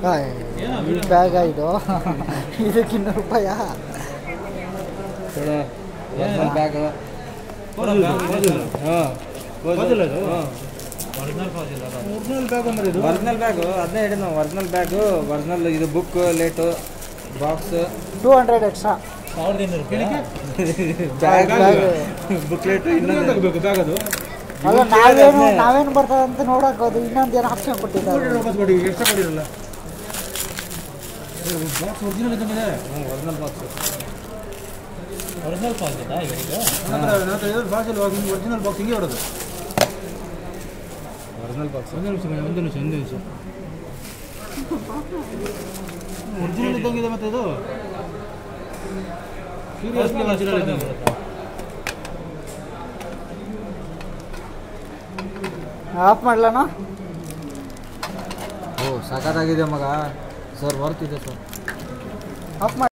ಈ ಬ್ಯಾಗ ಇದು ಇದಕ್ಕೆ ಇನ್ನೂರು ರೂಪಾಯಾ ಒರಿಜಿನಲ್ ಬ್ಯಾಗ್ ಒರಿಜಿನಲ್ ಬ್ಯಾಗ್ ಅಂದ್ರೆ ಇದು ಒರಿಜಿನಲ್ ಬ್ಯಾಗು ಅದನ್ನೇ ಹೇಳಿದ್ ನಾವು ಒರಿಜಿನಲ್ ಬ್ಯಾಗು ಒರಿಜಿನಲ್ ಇದು book late box two hundred extra ಸಾವಿರದ ಇನ್ನೂರು ಬ್ಯಾಗ್ ಬ್ಯಾಗ್ ಬುಕ್ಲೆಟ್ ಇನ್ನೊಂದು ಇನ್ನೊಂದು ತಗೋಬೇಕು ಬ್ಯಾಗ್ ಅದು ಅಲ್ಲ ನಾವೇನು ನಾವೇನು ಬರ್ತದೆ ಅಂತ ನೋಡಕ್ ಹೋದು ಇನ್ನೊಂದು ಏನೋ ಆಪ್ಷನ್ ಕೊಡಿ ಕೊಟ್ಟಿದ್ದಾರೆ ವಾಪಸ್ ಕೊಡಿ ಎಕ್ಸ್ಟ್ರಾ ಕೊಡಿರಲ್ಲ ಬಾಕ್ಸ್ ಒರಿಜಿನಲ್ ಇದ್ದಂಗಿದೆ ಒರಿಜಿನಲ್ ಬಾಕ್ಸ್ ಒರಿಜಿನಲ್ ಕಾಲ್ ಇದೆ ಈಗ ನನ್ನ ಹತ್ರ ನನ್ನ ಹತ್ರ ಇರೋದು ಬಾಕ್ಸ್ ಅಲ್ಲಿ ಒರಿಜಿನಲ್ ಬಾಕ್ಸ್ ಹಿಂಗೆ ಬರೋದು ಒರಿಜಿನಲ್ ಬಾಕ್ಸ್ ಒಂದು ನಿಮಿಷ ಮೇಡಮ್, ಒಂದು ನಿಮಿಷ ಒಂದು ನಿಮಿಷ ಒರಿಜಿನಲ್ ಇದ್ದಂಗಿದೆ ಮತ್ತೆ ಇದು ಸೀರಿಯಸ್ಲಿ ಒರಿಜಿನಲ್ ಇದ್ದಂಗೆ ಆಫ್ ಮಾಡ್ಲಣ್ಣ ಓ ಸಖತ್ತಾಗಿದೆ ಮಗ ಸರ್ ವರ್ತ್ ಇದೆ ಸರ್ ಆಫ್ ಮಾಡಿ